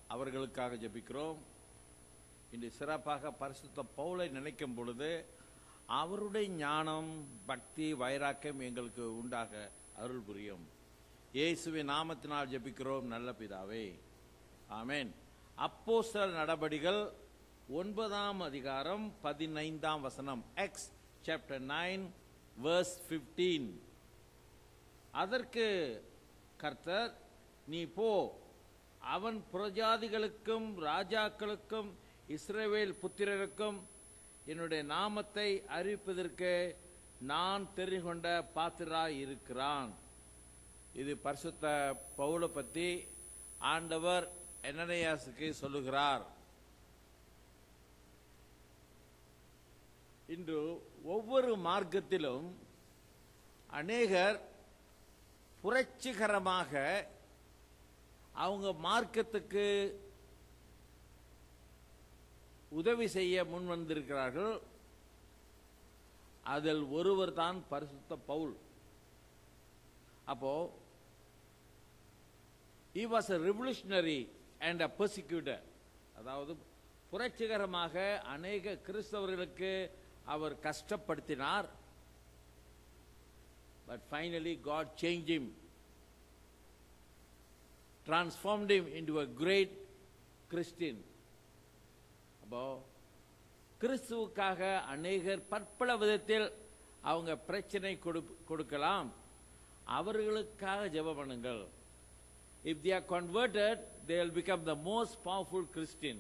அவர்களுக்காக ஜெபிக்கிறோம் இன்று சிறப்பாக பரிசுத்த பவுலை நினைக்கும் பொழுது அவருடைய ஞானம் பக்தி வைராக்கியம் எங்களுக்கு உண்டாக அருள் புரியும் இயேசுவின் நாமத்தினால் ஜெபிக்கிறோம் நல்ல பிதாவே ஆமென் அப்போஸ்தலர் நடபடிகள் ஒன்பதாம் அதிகாரம் பதினைந்தாம் வசனம் எக்ஸ் சாப்டர் நைன் verse 15 அதற்கு கர்த்தர் நீ போ அவன் புரஜாதிகளுக்கும் ராஜாக்களுக்கும் இஸ்ரவேல் புத்திரருக்கும் என்னுடைய நாமத்தை அறிவிப்பதற்கு நான் தெரிந்து கொண்ட பாத்திராய் இருக்கிறான் இது பரிசுத்த பவுலை பற்றி ஆண்டவர் என்னனையாசுக்கு சொல்லுகிறார் இன்று ஒவ்வொரு மார்க்கத்திலும் அநேகர் புரட்சிகரமாக அவங்க மார்க்கத்துக்கு உதவி செய்ய முன் வந்திருக்கிறார்கள் அதில் ஒருவர் தான் பரிசுத்த பவுல் அப்போ he was a revolutionary and a persecutor அதாவது புரட்சிகரமாக அநேக கிறிஸ்தவர்களுக்கு அவர் கஷ்டப்படுத்தினார் but finally God change him transformed him into a great Christian அப்போ கிறிஸ்துவுக்காக அநேகர் பற்பல விதத்தில் அவங்க பிரச்சனை கொடு கொடுக்கலாம் அவர்களுக்காக ஜெபம் பண்ணுங்கள் if they are converted they will become the most powerful Christian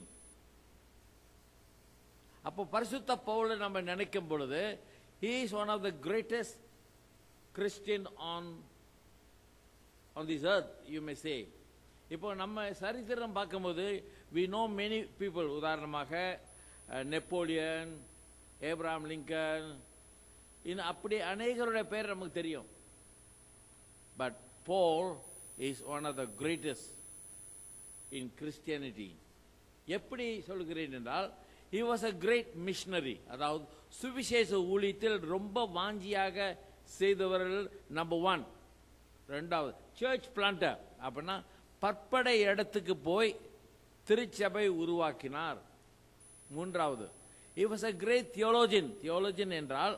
அப்போ பரிசுத்த பவுலை நம்ம நினைக்கும் பொழுது he is one of the greatest Christian on on this earth you may say இப்போ நம்ம சரித்திரம் பார்க்கும்போது we know many people உதாரணமாக அஹ், நெப்போலியன் ஏப்ராம் லிங்கன் இன்னும் அப்படி அநேகருடைய பேர் நமக்கு தெரியும் but Paul is one of the greatest in Christianity எப்படி சொல்கிறேன் என்றால் he was a great missionary அதாவது சுவிசேஷ ஊழியத்தில் ரொம்ப வாஞ்சியாக செய்தவர்கள் நம்பர் ஒன் ரெண்டாவது சர்ச் பிளான்டர் அப்படின்னா பற்படை இடத்துக்கு போய் திருச்சபை உருவாக்கினார் மூன்றாவது he was a great theologian theologian என்றால்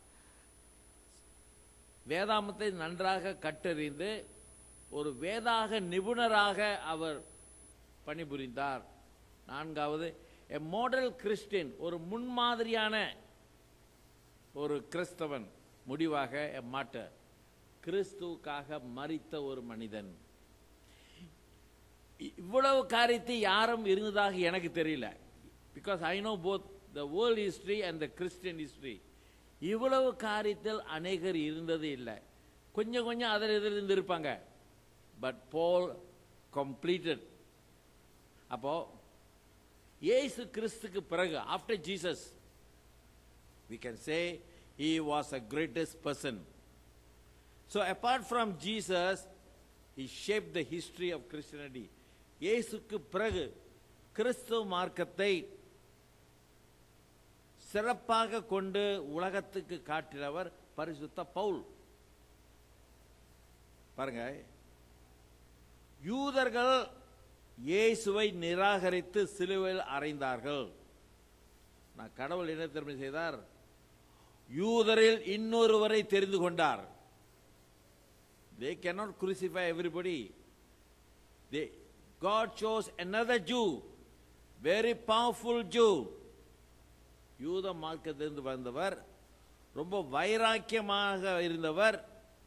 வேதாமத்தை நன்றாக கற்றறிந்து ஒரு வேதாக நிபுணராக அவர் பணிபுரிந்தார் நான்காவது எ மாடல் கிறிஸ்டியன் ஒரு முன்மாதிரியான ஒரு கிறிஸ்தவன் முடிவாக எ மாட்டர் கிறிஸ்துவுக்காக மரித்த ஒரு மனிதன் இ- இவ்வளவு காரியத்தை யாரும் இருந்ததாக எனக்கு தெரியல because I know both the world history and the Christian history இவ்வளவு காரியத்தில் அநேகர் இருந்தது இல்லை கொஞ்சம் கொஞ்சம் அதில் இதில் இருந்து இருப்பாங்க பட் போல் கம்ப்ளீட்டட் அப்போ இயேசு கிறிஸ்துக்கு பிறகு after Jesus we can say he was a greatest person so apart from jesus he shaped the history of christianity இயேசுக்கு பிறகு கிறிஸ்துவ மார்க்கத்தை சிறப்பாக கொண்டு உலகத்துக்கு காட்டினவர் பரிசுத்த பவுல் பாருங்க யூதர்கள் இயேசுவை நிராகரித்து சிலுவையில் அறைந்தார்கள் நான் கடவுள் என்ன திரும்ப செய்தார் யூதரில் இன்னொருவரை தெரிந்து கொண்டார் they cannot crucify everybody they god chose another jew very powerful jew யூத மார்க்கத்திலிருந்து வந்தவர் ரொம்ப வைராக்கியமாக இருந்தவர்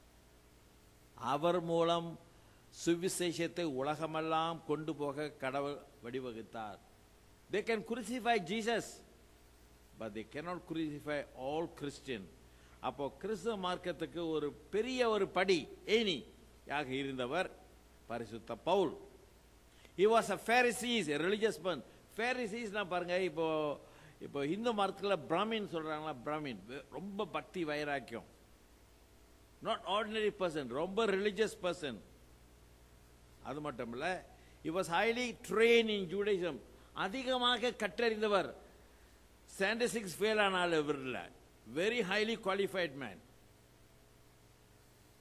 அவர் மூலம் சுவிசேஷத்தை உலகமெல்லாம் கொண்டு போக கடவுள் வழிவகுத்தார் they can crucify jesus but they cannot crucify all christian அப்போ கிறிஸ்துவ மார்க்கத்துக்கு ஒரு பெரிய ஒரு படி ஏணி யாக இருந்தவர் பரிசுத்த Pavul he was a pharisees a religious man pharisees நான் பாருங்க இப்போ இப்போ இந்து மரத்தில் பிராமின் சொல்றாங்களா பிராமின் ரொம்ப பக்தி வைராக்கியம் நாட் ஆர்டினரி பர்சன் ரொம்ப ரிலிஜியஸ் பர்சன் அது மட்டும் இல்ல he was highly trained in judaism அதிகமாக கற்றறிந்தவர் ஸ்டாண்டிஸ்டிக்ஸ் ஃபெயில் ஆனால் இவர் இல்லை very highly qualified man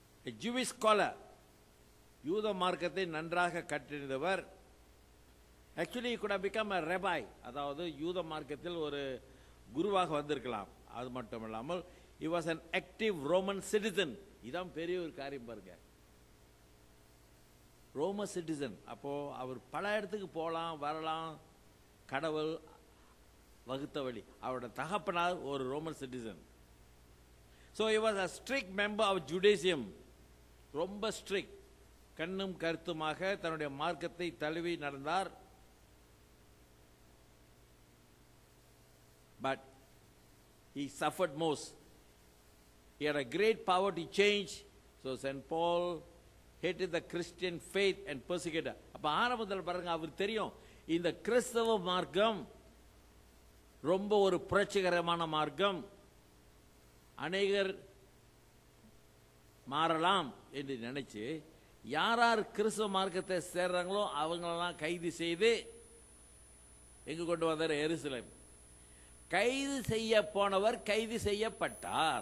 Jewish scholar யூத மார்க்கத்தை நன்றாக கற்றறிந்தவர் ஆக்சுவலி கூட பிகம் a ரெபாய் அதாவது யூத மார்க்கத்தில் ஒரு குருவாக வந்திருக்கலாம் அது மட்டும் இல்லாமல் he was an active Roman citizen இதான் பெரிய ஒரு காரியம் பாருங்க ரோம சிட்டிசன் அப்போ அவர் பல இடத்துக்கு போகலாம் வரலாம் கடவுள் வகுத்த வழி அவரோட தகப்பனார் ஒரு Roman citizen so he was a strict member of judaism ரொம்ப ஸ்ட்ரிக்ட் கண்ணும் கருத்துமாக தன்னுடைய மார்க்கத்தை தழுவி நடந்தார் but he suffered most he had a great power to change so st paul hated the christian faith and persecuted அப்ப ஆரம்பத்தில் பாருங்க அவர் தெரியும் இந்த கிறிஸ்தவ மார்க்கம் ரொம்ப ஒரு புரட்சிகரமான மார்க்கம் அநேகர் மாறலாம் என்று நினைச்சு யார் யார் கிறிஸ்தவ மார்க்கத்தை சேர்றாங்களோ அவங்களெல்லாம் கைது செய்து எங்க கொண்டு வந்தார் எருசலேம் கைது செய்ய போனவர் கைது செய்யப்பட்டார்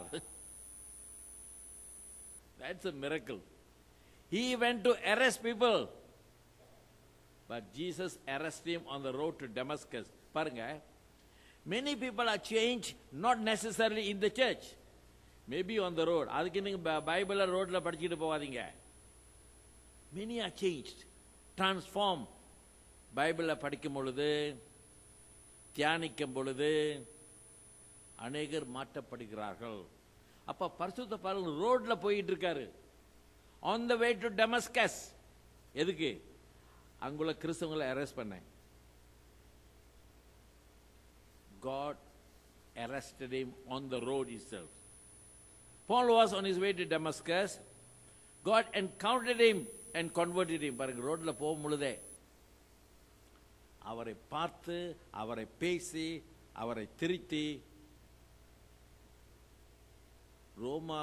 that's a miracle he went to arrest people but jesus arrested him on the road to damascus பாருங்க many people are changed not necessarily in the church maybe on the road அதுக்கு நீங்க பைபிள ரோட்ல படிச்சுட்டு போகாதீங்க many are changed transform பைபிள படிக்கும் பொழுது தியானிக்கும் பொழுது அநேகர் மாற்றப்படுகிறார்கள் அப்ப பரிசுத்த பாருங்க ரோட்ல போயிட்டு இருக்காரு on the way to Damascus எதுக்கு அங்குள்ள கிறிஸ்தவங்களை அரெஸ்ட் பண்ணேன் God arrested him on the road itself. Paul was on his way to Damascus. God encountered him and converted him. பாருங்க ரோட்ல போகும் பொழுதே அவரை பார்த்து அவரை பேசி அவரை திருத்தி ரோமா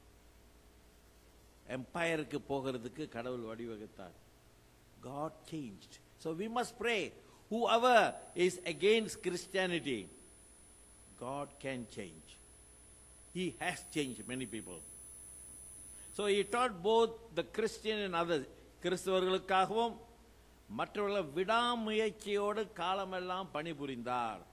எம்பையருக்கு போகிறதுக்கு கடவுள் வழிவகுத்தார் God changed. So we must pray. Whoever is against Christianity, God can change. He has changed many people. So he taught both the Christian and others. கிறிஸ்தவர்களுக்காகவும் மற்றவர்கள் விடாமுயற்சியோடு காலமெல்லாம் பணிபுரிந்தார்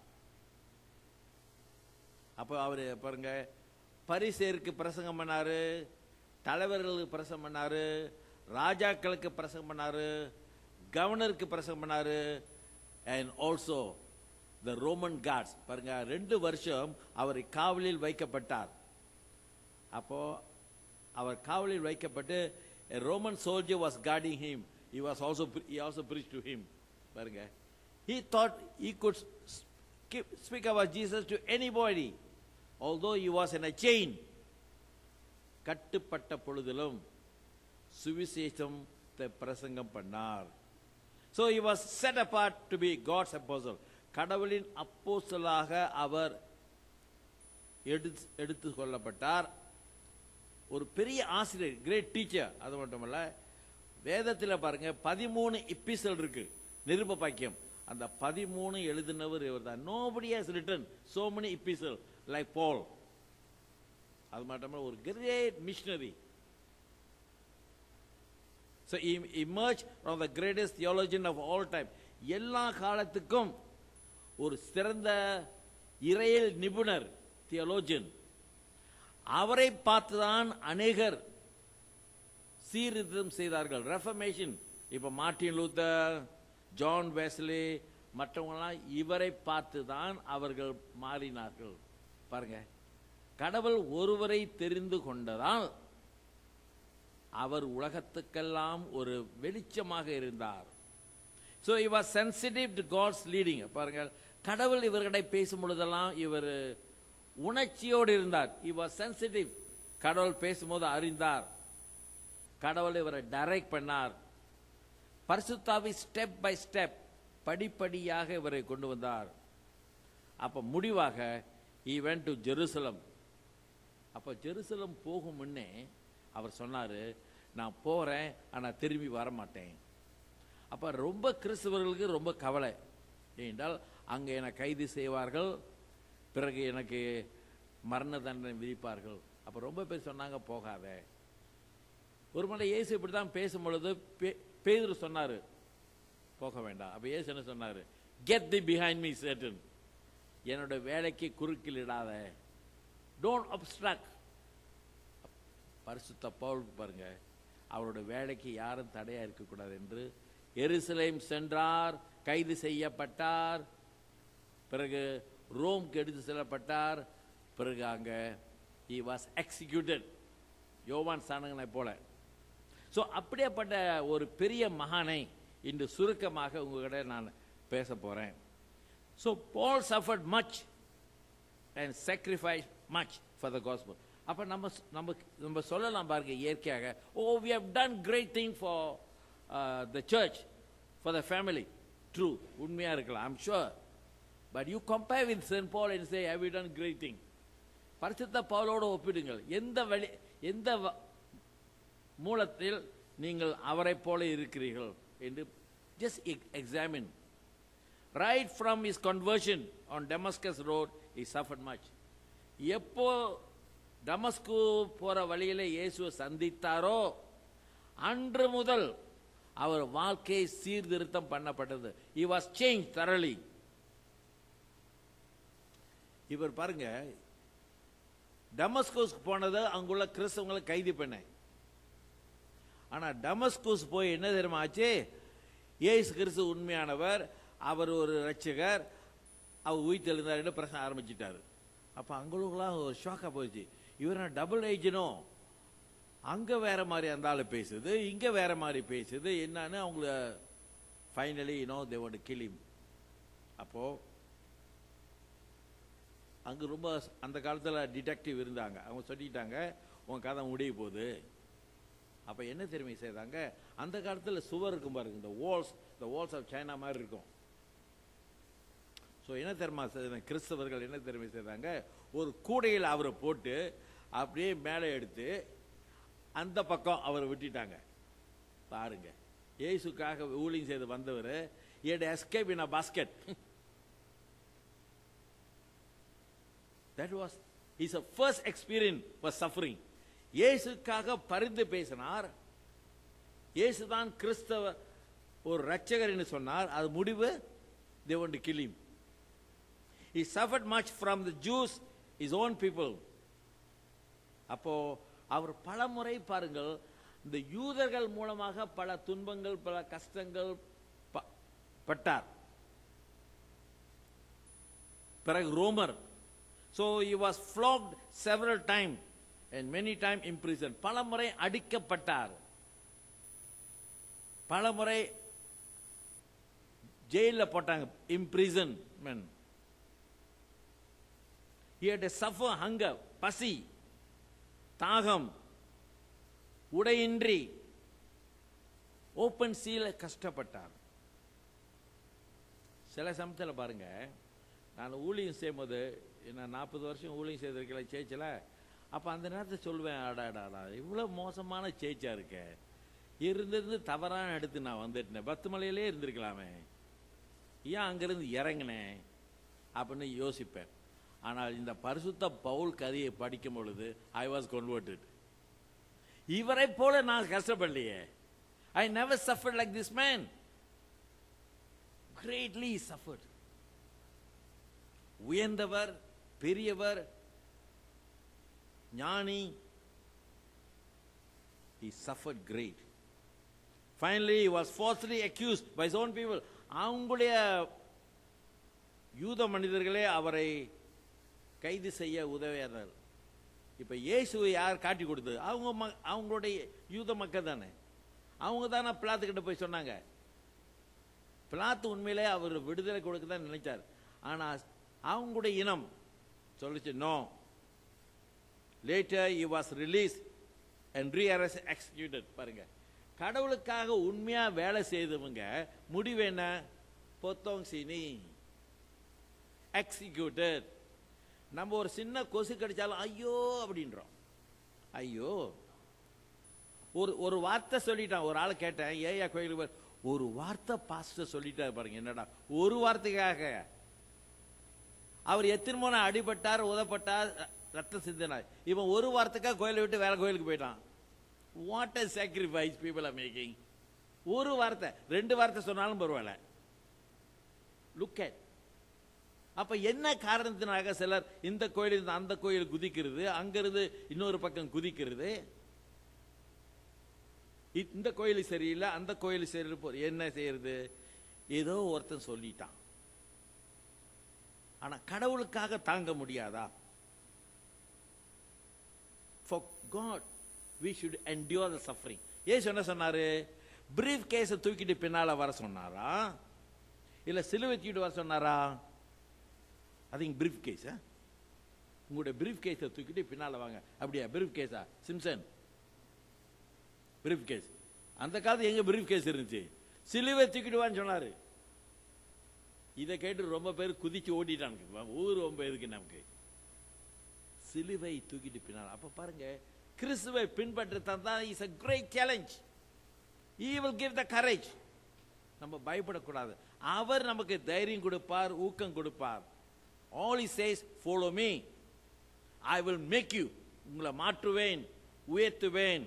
அப்போ அவர் பாருங்க பரிசேருக்கு பிரசங்கம் பண்ணாரு தலைவர்களுக்கு பிரசங்கம் பண்ணாரு ராஜாக்களுக்கு பிரசங்கம் பண்ணாரு கவர்னருக்கு பிரசங்கம் பண்ணாரு and also the Roman gods பாருங்க ரெண்டு வருஷம் அவர் காவலில் வைக்கப்பட்டார் அப்போ அவர் காவலில் வைக்கப்பட்டு Roman soldier was guarding him he was also he also preached to him பாருங்க he thought he could skip, speak about jesus to anybody although he was in a chain கட்டுப்பட்ட பொழுதிலும் சுவிசேஷம் பிரசங்கம் பண்ணார் so he was set apart to be god's apostle கடவுளின் அப்போஸ்தலாக அவர் எடுத்து எடுத்து கொள்ளப்பட்டார் ஒரு பெரிய ஆசிரியர் கிரேட் டீச்சர் அது மட்டுமல்ல வேதத்தில் பாருங்க பதிமூணு இப்பிசல் இருக்கு நிருப பாக்கியம் அந்த பதிமூணு எழுதினவர் இவர் தான் nobody has written so many epistle like Paul அது மட்டும் ஒரு great missionary So he emerged from the greatest theologian of all time. எல்லா காலத்துக்கும் ஒரு சிறந்த இறையல் நிபுணர் தியோலோஜியன் அவரை பார்த்துதான் அநேகர் சீர்திருத்தம் செய்தார்கள் ரெஃபர்மேஷன் இப்ப மார்ட்டின் லூத்தர் ஜான் வெஸ்லி மற்றவங்களாம் இவரை பார்த்து தான் அவர்கள் மாறினார்கள் பாருங்க கடவுள் ஒருவரை தெரிந்து கொண்டதால் அவர் உலகத்துக்கெல்லாம் ஒரு வெளிச்சமாக இருந்தார் so he was sensitive to God's leading பாருங்க கடவுள் இவர்களை பேசும் பொழுதெல்லாம் இவர் உணர்ச்சியோடு இருந்தார் he was sensitive கடவுள் பேசும்போது அறிந்தார் கடவுள் இவரை டைரக்ட் பண்ணார் பரிசுத்தாவி ஸ்டெப் பை ஸ்டெப் படிப்படியாக இவரை கொண்டு வந்தார் அப்ப முடிவாக he went to ஜெருசலம் அப்ப ஜெருசலம் போகும் முன்னே அவர் சொன்னாரு நான் போறேன் ஆனா திரும்பி வர மாட்டேன் அப்ப ரொம்ப கிறிஸ்தவர்களுக்கு ரொம்ப கவலை ஏனென்றால் அங்கே என்னை கைது செய்வார்கள் பிறகு எனக்கு மரண தண்டனை விதிப்பார்கள் அப்ப ரொம்ப பேர் சொன்னாங்க போகாத ஒரு முறை இயேசு இப்படி தான் பேசும் பொழுது பே- பேதுரு சொன்னாரு போக வேண்டாம் அப்ப ஏசு என்ன சொன்னாரு get the behind me Satan என்னோட வேலைக்கு குறுக்கில் இடாத டோன்ட் அப்ஸ்ட்ராக்ட் பரிசுத்த பவுலுக்கு பாருங்க அவரோட வேலைக்கு யாரும் தடையா இருக்கக்கூடாது என்று எருசலேம் சென்றார் கைது செய்யப்பட்டார் பிறகு ரோம்க்கு எடுத்து செல்லப்பட்டார் பிறகு அங்க he was executed யோவான் சாணகனை போல ஸோ அப்படியேப்பட்ட ஒரு பெரிய மகானை இன்று சுருக்கமாக உங்ககிட்ட நான் பேச போறேன் so Paul suffered much and sacrificed much for the gospel அப்ப நம்ம நம்ம நம்ம சொல்லலாம் பாருங்க இயற்கையாக oh we have done great thing for the church for the family true உண்மையா இருக்கலாம் I'm sure but you compare with saint Paul and say have you done great thing பரிசுத்த பவுலோடு ஒப்பிடுங்கள் எந்த வழி எந்த வ- மூலத்தில் நீங்கள் அவரைப் போல இருக்கிறீர்கள் என்று just examine right from his conversion on Damascus road his suffered much எப்போ டமஸ்கு போற வழியில இயேசுவை சந்தித்தாரோ அன்று முதல் அவர் வாழ்க்கை சீர்திருத்தம் பண்ணப்பட்டது he was changed thoroughly இவர் பாருங்க டமஸ்கோஸ் போனது அங்குள்ள கிறிஸ்தவங்களை கைது பண்ண ஆனா டமஸ்கோஸ் போய் என்ன தெரியுமா ஆச்சு இயேசு கிறிஸ்து உண்மையானவர் அவர் ஒரு ரட்சகர் அவர் உயிர்த்தெழுந்தாருன்னு பிரச்சனை ஆரம்பிச்சிட்டாரு அப்ப அங்களுக்கெல்லாம் ஒரு ஷாக்கா போயிடுச்சு இவர் டபுள் ஏஜனோ அங்க வேற மாதிரி அந்த ஆளு பேசுது இங்க வேற மாதிரி பேசுது என்னன்னு அவங்கள finally you know they want kill him அப்போ அங்க ரொம்ப அந்த காலத்துல டிடெக்டிவ் இருந்தாங்க அவங்க சொல்லிட்டாங்க உன் கதை முடிய போகுது அப்ப என்ன தெரியுமை செய்தாங்க அந்த காலத்துல சுவர் இருக்கும் பாருங்க இந்த வால்ஸ் இந்த வால்ஸ் ஆஃப் சைனா மாதிரி இருக்கும் ஸோ என்ன தெரியுமா செய்தாங்க? கிறிஸ்தவர்கள் என்ன தெரியுமை செய்தாங்க ஒரு கூடையில் அவரை போட்டு அப்படியே மேலே எடுத்து அந்த பக்கம் அவரை விட்டுட்டாங்க பாருங்க இயேசுக்காக ஊழியம் செய்து வந்தவர் had escape in a basket that was his a first experience was suffering இயேசுக்காக பரிந்து பேசினார் இயேசுதான் கிறிஸ்தவ ஒரு ரட்சகர் என்று சொன்னார் அது முடிவு they want to kill him he suffered much from the jews his own people அப்போ அவர் பல முறை பாருங்கள் இந்த யூதர்கள் மூலமாக பல துன்பங்கள் பல கஷ்டங்கள் ப- பட்டார் பிறகு ரோமர் so he was flogged several times and many time imprisoned பல முறை அடிக்கப்பட்டார் பல முறை ஜெயில போட்டாங்க imprisonment he had to suffer hunger பசி தாகம் உடையின்றி ஓப்பன் சீல கஷ்டப்பட்டார் சில சமயத்தில் பாருங்க நான் ஊழியம் செய்யும்போது நான் நாற்பது வருஷம் ஊழியம் செய்திருக்கல சேச்சில் அப்போ அந்த நேரத்தை சொல்லுவேன் அடாடாடா இவ்வளோ மோசமான சேச்சா இருக்க இருந்திருந்து தவறான எடுத்து நான் வந்துட்டேன் பத்து மலையிலே இருந்திருக்கலாமே ஏன் அங்கிருந்து இறங்கினேன் அப்படின்னு யோசிப்பேன் ஆனால் இந்த பரிசுத்த பவுல் கதையை படிக்கும் பொழுது ஐ வாஸ் converted இவரை போல நான் கஷ்டப்படலையே I never suffered like this man greatly suffered உயர்ந்தவர் பெரியவர் ஞானி he suffered great finally he was falsely accused by his own people அவங்களுடைய யூத மனிதர்களே அவரை கைது செய்ய உதவியாதார் இப்ப இயேசுவை யார் காட்டி கொடுத்தது அவங்க ம- அவங்களுடைய யூத மக்கள் தானே அவங்க தானே பிளாத்துக்கிட்ட போய் சொன்னாங்க பிளாத்து உண்மையிலே அவர் விடுதலை கொடுக்க தான் நினைச்சார் ஆனா அவங்களுடைய இனம் சொல்லுச்சு no later he was released and re-arrested executed பாருங்க கடவுளுக்காக உண்மையா வேலை செய்தவங்க முடிவு என்ன பொத்தோங் சினி எக்ஸிக்யூட்டட் நம்ம ஒரு சின்ன கொசு கடிச்சாலும் ஐயோ அப்படின்றோம் ஐயோ ஒரு ஒரு வார்த்தை சொல்லிட்டான் ஒரு ஆள் கேட்டேன் ஏயா கோயிலுக்கு போய், ஒரு வார்த்தை பாஸ்டர் சொல்லிட்டாரு பாருங்க என்னடா ஒரு வார்த்தைக்காக அவர் எத்தனை முறை அடிபட்டார் உதப்பட்டார் ரத்தம் சிந்தினார் இவன் ஒரு வாரத்துக்காக கோயிலை விட்டு வேற கோயிலுக்கு போயிட்டான் what a sacrifice people are making ஒரு வார்த்தை ரெண்டு வார்த்தை சொன்னாலும் பரவாயில்ல லுக் at அப்ப என்ன காரணத்தினாக சிலர் இந்த கோயிலிருந்து அந்த கோயில் குதிக்கிறது அங்கிருந்து இன்னொரு பக்கம் குதிக்கிறது இ- இந்த கோயில் சரியில்லை அந்த கோயில் சரியில்லை போ- என்ன செய்யறது ஏதோ ஒருத்தன் சொல்லிட்டான் ஆனா கடவுளுக்காக தாங்க முடியாதா for God we should endure the suffering ஏசு என்ன சொன்னாரு பிரீஃப் கேஸை தூக்கிட்டு பின்னால வர சொன்னாரா இல்ல சிலுவை தூக்கிட்டு வர சொன்னாரா அது பிரீஃப் கேஸ் உங்களுடைய பிரீஃப் கேஸை தூக்கிட்டு பின்னால வாங்க அப்படியா பிரீஃப் கேஸா சிம்சன் பிரீஃப் கேஸ் அந்த காலத்து எங்க பிரீஃப் கேஸ் இருந்துச்சு சிலுவை தூக்கிட்டு வான்னு சொன்னாரு இதை கேட்டு ரொம்ப பேர் குதிச்சு ஓடிட்டானுங்க ஊர் ரொம்ப எதுக்கு நமக்கு சிலுவை தூக்கிட்டு பின்னால் அப்ப பாருங்க கிறிஸ்துவை பின்பற்ற தான் is a great challenge he will give the courage நம்ம பயப்படக்கூடாது அவர் நமக்கு தைரியம் கொடுப்பார் ஊக்கம் கொடுப்பார் all he says follow me i will make you உங்களை மாற்றுவேன் உயர்த்துவேன்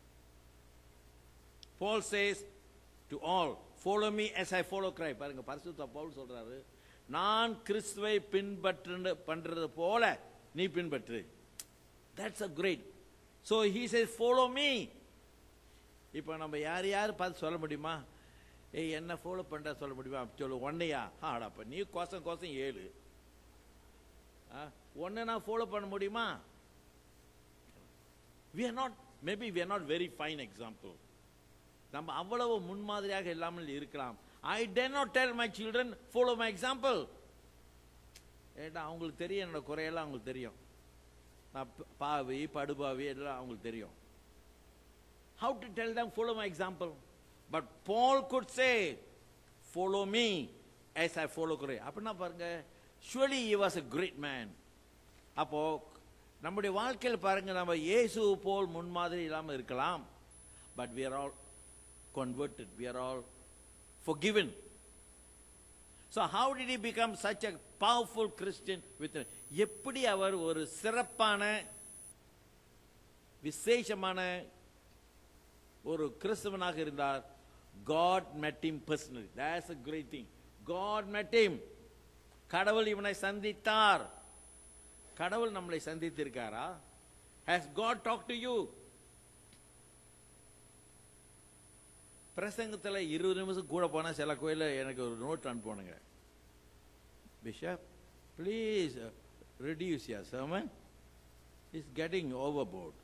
Paul says to all follow me as I follow Christ பாருங்க பரிசுத்த பவுல் சொல்றாரு நான் கிறிஸ்துவை பின்பற்று பண்றது போல நீ பின்பற்று that's a great so he says follow me இப்போ நம்ம யார் யார் பார்த்து சொல்ல முடியுமா ஏய் என்ன ஃபாலோ பண்ற சொல்ல முடியுமா சொல்லு ஒன்னையா ஆடாப்ப நீ கோசம் கோசம் ஏழு ஒன்னை நான் ஃபாலோ பண்ண முடியுமா we are not maybe we are not very fine example நம்ம அவ்வளவு முன்மாதிரியாக இல்லாமல் இருக்கலாம் ஐ dare not tell my children follow my example ஏட்டா அவங்களுக்கு தெரியும் என்னோட குறையெல்லாம் அவங்களுக்கு தெரியும் நான் ப- பாவி படுபாவி எல்லாம் அவங்களுக்கு தெரியும் how to tell them follow my example but paul could say follow me as i follow christ அப்படின்னா பாருங்க surely he was a great man அப்போ நம்முடைய வாழ்க்கையில் பாருங்க நம்ம இயேசு போல் முன்மாதிரி இல்லாமல் இருக்கலாம் but we are all converted we are all forgiven so how did he become such a powerful christian with எப்படி அவர் ஒரு சிறப்பான விசேஷமான ஒரு கிறிஸ்தவனாக இருந்தார் God met him personally that's a great thing God met him கடவுள் இவனை சந்தித்தார் கடவுள் நம்மளை சந்தித்திருக்காரா has God talked to you பிரசங்கத்தில் இருபது நிமிஷம் கூட போனால் சில கோயிலில் எனக்கு ஒரு நோட் அனுப்புவானுங்க bishop please reduce your sermon is getting over bored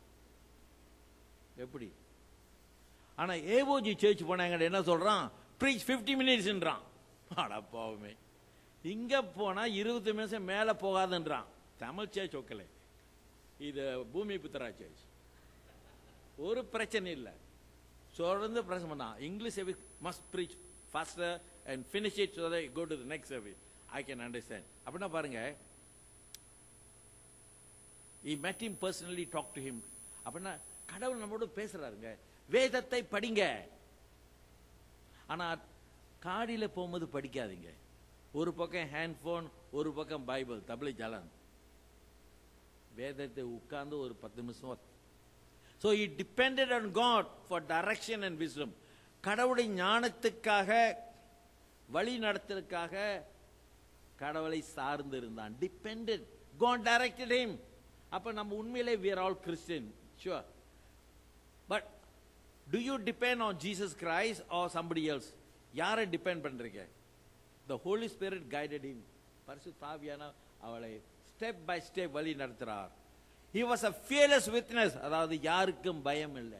எப்படி ஆனா ஏவோஜி சர்ச் போனாங்க என்ன சொல்றான் ப்ரீச் 50 மினிட்ஸ்ன்றான் அட பாவமே இங்க போனா இருபது நிமிஷம் மேல போகாதுன்றான் தமிழ் சர்ச் ஒக்கலை இது பூமி புத்திரா சர்ச் ஒரு பிரச்சனை இல்லை தொடர்ந்து பிரச்சனை பண்ணான் English service must preach faster and finish it so go to the next service I can understand அப்படின்னா பாருங்க he met him personally talk to him அப்படின்னா கடவுள் நம்மளோட பேசுறாருங்க வேதத்தை படிங்க ஆனா காடியில போகும்போது படிக்காதீங்க ஒரு பக்கம் ஹேண்ட் போன் ஒரு பக்கம் பைபிள் தபிளை ஜலன் வேதத்தை உட்கார்ந்து ஒரு பத்து நிமிஷம் so he depended on God for direction and wisdom கடவுளை ஞானத்துக்காக வழி நடத்துறதுக்காக கடவுளை சார்ந்து இருந்தான் டிபெண்டட் God directed him அப்ப நம்ம உண்மையிலே we are all Christian sure but do you depend on Jesus Christ or somebody else யாரை டிபெண்ட் பண்றீங்க the holy spirit guided him பரிசுத்தாவியான அவளை ஸ்டெப் பை ஸ்டெப் வழி நடத்துறார் he was a fearless witness அதாவது யாருக்கும் பயம் இல்லை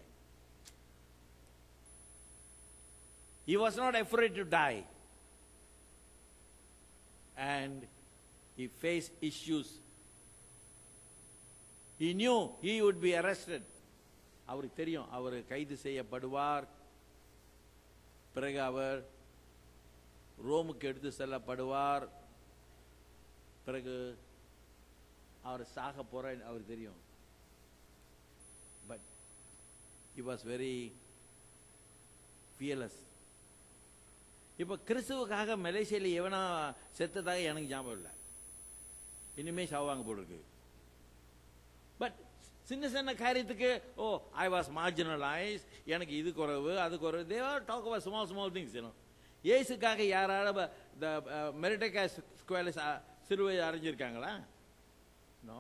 he was not afraid to die and he faced issues he knew he would be arrested அவருக்கு தெரியும் அவர் கைது செய்யப்படுவார் பிறகு அவர் ரோமுக்கு எடுத்து செல்லப்படுவார் பிறகு அவர் சாக போற அவருக்கு தெரியும் but he was very fearless இப்ப கிறிஸ்துவுக்காக மலேசியால எவனா செத்ததாக எனக்கு ஞாபகம் இல்லை இனிமே சாவாங்க போல இருக்கு பட் சின்ன சின்ன காரியத்துக்கு ஓ ஐ வாஸ் மார்ஜினலைஸ் எனக்கு இது குறைவு அது குறைவு they are talk about small small things you know இயேசுக்காக யாராவது இந்த மெரிட்டக்கா ஸ்கொயர் சிறுவை அரைஞ்சிருக்காங்களா no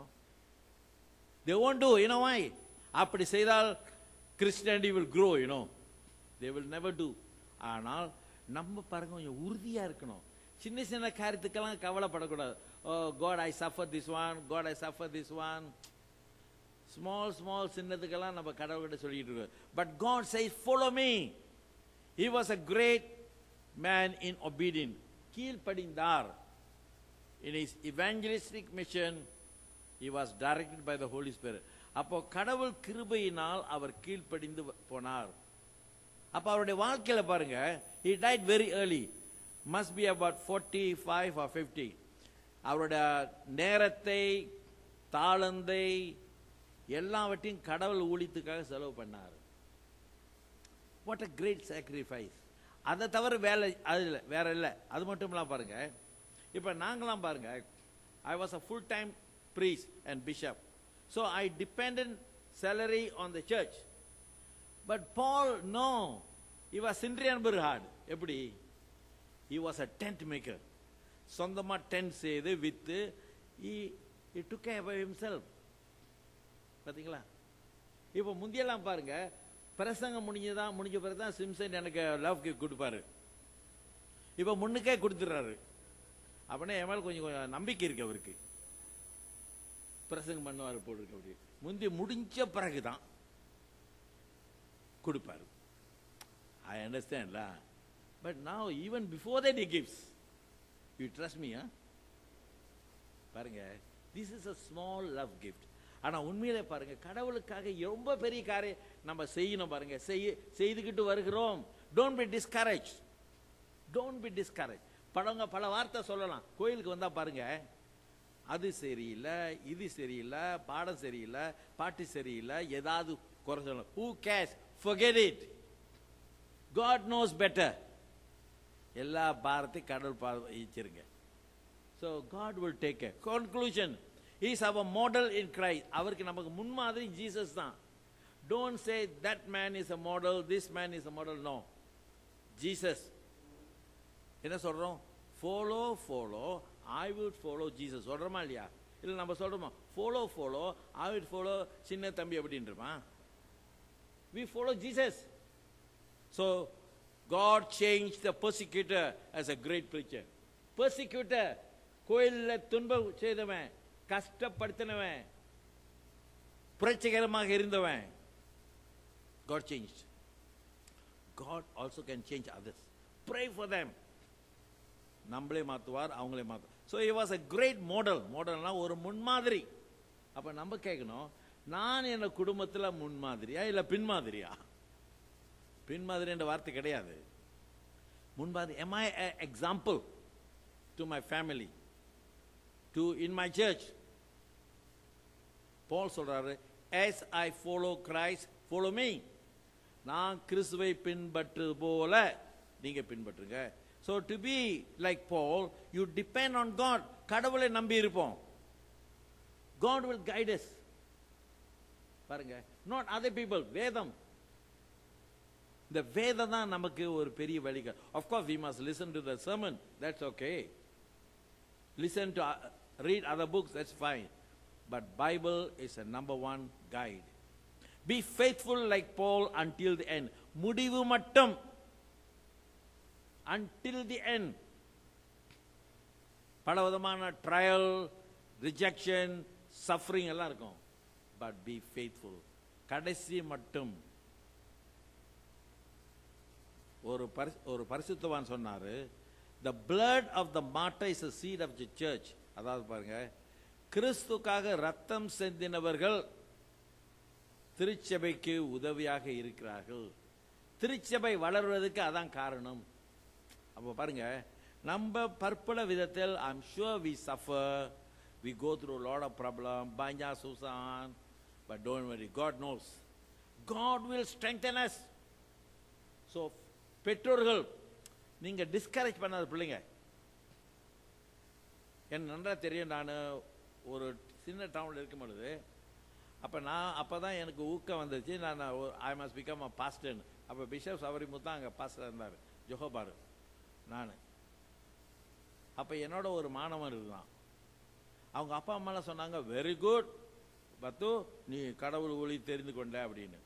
they won't do you know why அப்படி செய்தால் Christianity will grow you know they will never do ஆனால் நம்ம பாருங்க கொஞ்சம் உறுதியா இருக்கணும் சின்ன சின்ன காரியத்துக்கெல்லாம் கவலைப்படக்கூடாது oh God I suffer this one God I suffer this one small small சின்னத்துக்கெல்லாம் நம்ம கடவுள்கிட்ட சொல்லிட்டு இருக்கோம் but God says follow me he was a great man in obedience கீழ்ப்படிந்தார் in his evangelistic mission he was directed by the holy spirit அப்போ கடவுள் கிருபையினால் அவர் கீழ்ப்படிந்து போனார் அப்ப அவருடைய வாழ்க்கையில பாருங்க he died very early must be about 45 or 50 அவருடைய நேரத்தை தாளந்தை எல்லாவற்றையும் கடவுள் ஊழியத்துக்காக செலவு பண்ணார் வாட் அ கிரேட் sacrifice அதை தவிர வேலை அது இல்லை வேற இல்லை அது மட்டும் இல்லாம பாருங்க இப்போ நாங்களாம் பாருங்க I was a full time priest and bishop so I depended salary on the church but Paul no he was Sindrian Burhard எப்படி he was a tent maker சொந்தமா டென்ட் செய்து வித்து he he took care of himself பாத்தீங்களா இப்போ முந்தியெல்லாம் பாருங்க பிரசங்கம் முடிஞ்சதான் முடிஞ்ச பிறகு தான் சிம்சன் எனக்கு லவ் கிஃப்ட் கொடுப்பாரு இப்போ முன்னுக்கே கொடுத்துறாரு அப்படின்னா என் மேல கொஞ்சம் கொஞ்சம் நம்பிக்கை இருக்கு அவருக்கு பிரசங்கம் பண்ணுவார் போட்டுருக்கு அப்படி முந்தி முடிஞ்ச பிறகுதான் கொடுப்பாரு ஐ அண்டர்ஸ்டாண்ட்ல but now even before that he gives you trust me பாருங்க this is a small love gift ஆனா உண்மையிலே பாருங்க கடவுளுக்காக ரொம்ப பெரிய காரியம் நம்ம செய்யணும் பாருங்க செய்ய செய்துக்கிட்டு வருகிறோம் don't be discourage don't be discourage படங்க பல வார்த்தை சொல்லலாம் கோயிலுக்கு வந்தா பாருங்க அது சரியில்லை இது சரியில்லை பாடம் சரியில்லை பாட்டு சரியில்லை ஏதாவது குறை சொல்லலாம் who cares forget it God knows better எல்லா பாரத்தையும் கடவுள் பாதிச்சிருங்க so God will take care conclusion is our model in Christ அவருக்கு நமக்கு முன்மாதிரி ஜீசஸ் தான் don't say that man is a model this man is a model no Jesus என்ன சொல்றோம் follow follow I would follow Jesus சொல்றோமா இல்லையா இல்லை நம்ம சொல்றோமா follow follow I would follow சின்ன தம்பி அப்படின்றமா we follow Jesus so God changed the persecutor as a great preacher. Persecutor, கோயிலில் துன்பம் செய்தவன் கஷ்டப்படுத்தினவன் புரட்சிகரமாக இருந்தவன் God changed. God also can change others. Pray for them. நம்மளே மாத்துவார் அவங்களே மாத்துவார் so he was a great model மாடல்னா ஒரு முன்மாதிரி அப்ப நம்ம கேட்கணும் நான் என் குடும்பத்துல முன்மாதிரியா இல்ல பின்மாதிரியா பின்மாதிரி என்ற வார்த்தை கிடையாது முன்மாதிரி am I a example to my family to in my church பால் சொல்றாரு as I follow Christ follow me நான் கிறிஸ்துவை பின்பற்று போல நீங்க பின்பற்றுங்க so to be like Paul you depend on God கடவுளை நம்பி இருப்போம் God will guide us பாருங்க not other people வேதம் இந்த வேதம் தான் நமக்கு ஒரு பெரிய வழிகள் of course we must listen to the sermon that's okay listen to uh, read other books that's fine but bible is a number one guide be faithful like paul until the end முடிவு மட்டும் until the end பல விதமான trial rejection suffering எல்லாம் இருக்கும் but B faithful கடைசி மட்டும் ஒரு பரிசு ஒரு பரிசுத்தவான் சொன்னாரு the blood of the martyr is seed of the church அதாவது பாருங்க கிறிஸ்துக்காக ரத்தம் செந்தினவர்கள் திருச்சபைக்கு உதவியாக இருக்கிறார்கள் திருச்சபை வளர்வதற்கு அதான் காரணம் அப்போ பாருங்க நம்ம பற்பல விதத்தில் I'm sure we suffer we go through lot of problem பாஞ்சா சூசான் but don't worry God knows God will strengthen us so பெற்றோர்கள் நீங்க டிஸ்கரேஜ் பண்ணாத பிள்ளைங்க எனக்கு நன்றா தெரியும் நான் ஒரு சின்ன டவுன்ல இருக்கும் பொழுது அப்போ நான் அப்போ தான் எனக்கு ஊக்கம் வந்துச்சு நான் ஐ மஸ்ட் பிகம் அ பாஸ்டர்னு அப்போ பிஷப் சவரிமுத்து தான் அங்கே பாஸ்டர் இருந்தார் ஜொஹோபார் நான் அப்போ என்னோட ஒரு மாணவன் இருந்தான் அவங்க அப்பா அம்மாலாம் சொன்னாங்க வெரி குட் பத்து நீ கடவுள் ஒளி தெரிந்து கொண்ட அப்படின்னு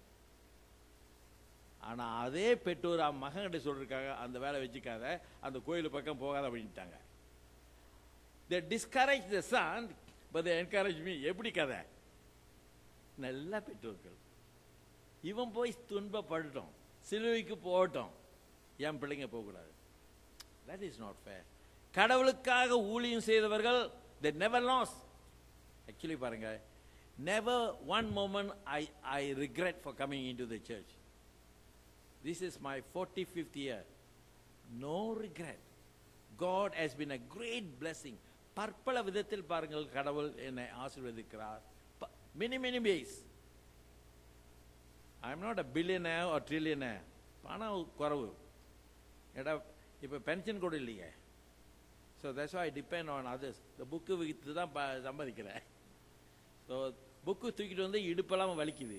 ஆனால் அதே பெற்றோர் அவன் மகன்கிட்ட சொல்லிருக்காங்க அந்த வேலை வச்சுக்காத அந்த கோயில் பக்கம் போகாத அப்படின்ட்டாங்க they discourage the son but they encourage me எப்படி கதை நல்ல பெற்றோர்கள் இவன் போய் துன்பப்படட்டும் சிலுவைக்கு போகட்டும் என் பிள்ளைங்க போகக்கூடாது தட் இஸ் நாட் ஃபேர் கடவுளுக்காக ஊழியம் செய்தவர்கள் த நெவர் லாஸ் ஆக்சுவலி பாருங்க never one moment I I regret for coming in to the church this is my forty fifth year no regret God has been a great blessing பற்பல விதத்தில் பாருங்கள் கடவுள் என்னை ஆசீர்வதிக்கிறார் many many ways I am not a billionaire ஒரு trillionaire பணம் குறவு ஏடா இப்போ பென்ஷன் கூட இல்லையே so that's I depend on others இந்த புக்கு விற்று தான் ப சம்பாதிக்கிறேன் ஸோ புக்கு தூக்கிட்டு வந்து இடுப்பெல்லாம் வலிக்குது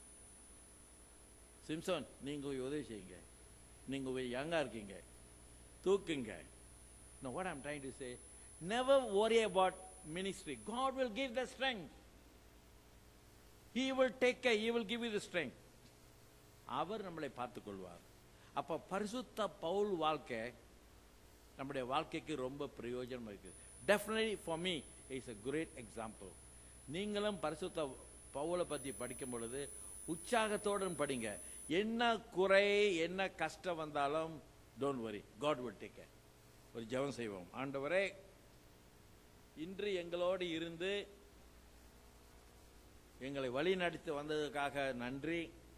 சிம்சன் நீங்கள் உதவி செய்யுங்க நீங்கள் யங்காக இருக்கீங்க தூக்குங்க No, what I'm trying to say, never worry about ministry. God will give the strength. He will take care, He will give you the strength. அவர் நம்மளை பார்த்துக் கொள்வார் அப்ப பரிசுத்த பவுல் வாழ்க்கை நம்முடைய வாழ்க்கைக்கு ரொம்ப பிரயோஜனம் இருக்குது definitely for me is a great example நீங்களும் பரிசுத்த பவுலை பற்றி படிக்கும் பொழுது உற்சாகத்தோடு படிங்க என்ன குறை என்ன கஷ்டம் வந்தாலும் don't worry God will take care ஒரு ஜெபம் செய்வோம் ஆண்டவரே இன்று எங்களோடு இருந்து எங்களை வழி நடத்தி வந்ததுக்காக நன்றி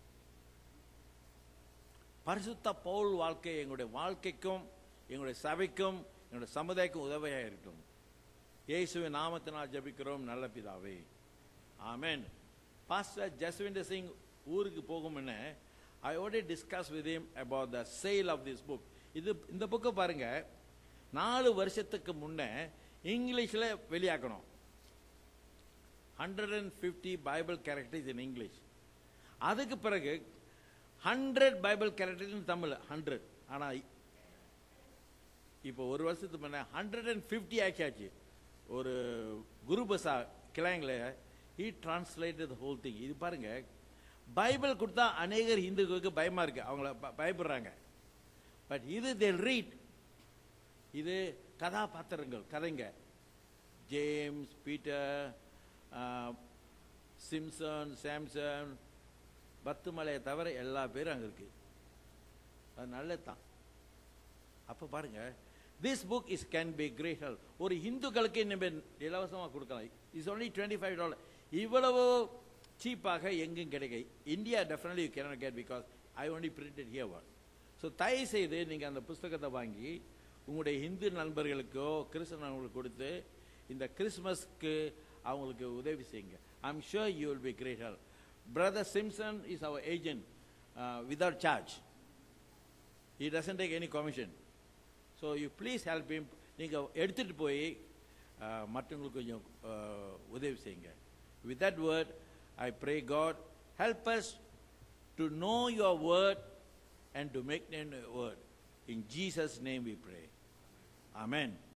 பரிசுத்த பவுல் வாழ்க்கை எங்களுடைய வாழ்க்கைக்கும் எங்களுடைய சபைக்கும் எங்களுடைய சமுதாயக்கும் உதவியாக இருக்கட்டும் இயேசுவின் நாமத்தினால் ஜெபிக்கிறோம் நல்ல பிதாவே ஆமென் பாஸ்டர் ஜஸ்விண்டர் சிங் ஊருக்கு போகும் என்ன I already discuss with him about the sale of this book இது இந்த புக்கை பாருங்க நாலு வருஷத்துக்கு முன்னே இங்கிலீஷில் வெளியாக்கணும் hundred and fifty Bible characters in English அதுக்கு பிறகு hundred Bible characters Tamil hundred ஆனால் இப்போ ஒரு வருஷத்துக்கு முன்னே ஹண்ட்ரட் அண்ட் ஃபிஃப்டி ஆக்கியாச்சு ஒரு குரு பசா கிளாங்கில் ஹீ டிரான்ஸ்லேட்டட் ஹோல் திங் இது பாருங்க பைபிள் கொடுத்தா அநேகர் இந்துக்களுக்கு பயமா இருக்கு அவங்கள ப- பயப்படுறாங்க பட் இது தே ரீட் இது கதாபாத்திரங்கள் கதைங்க ஜேம்ஸ் பீட்டர் சிம்சன் சாம்சன் பத்துமலையை தவிர எல்லா பேரும் அங்கே இருக்கு அது நல்லதுதான் அப்போ பாருங்க this book is can be great help ஒரு இந்துக்களுக்கு இனிமேல் இலவசமாக கொடுக்கலாம் is only twenty five dollar இவ்வளவு சீப்பாக எங்கும் கிடைக்க India definitely you can get because I only printed here one so தயவு செய்து நீங்கள் அந்த புஸ்தகத்தை வாங்கி உங்களுடைய இந்து நண்பர்களுக்கோ கிறிஸ்தவ நண்பர்களுக்கு கொடுத்து இந்த கிறிஸ்மஸ்க்கு அவங்களுக்கு உதவி செய்யுங்க I'm sure you will be great help brother Simson is our agent without charge he doesn't take any commission so you please help him நீங்க எடுத்துட்டு போய் அஹ், மற்றவங்களுக்கு கொஞ்சம் அஹ், உதவி செய்யுங்க with that word i pray god help us to know your word and to make known your word in jesus name we pray amen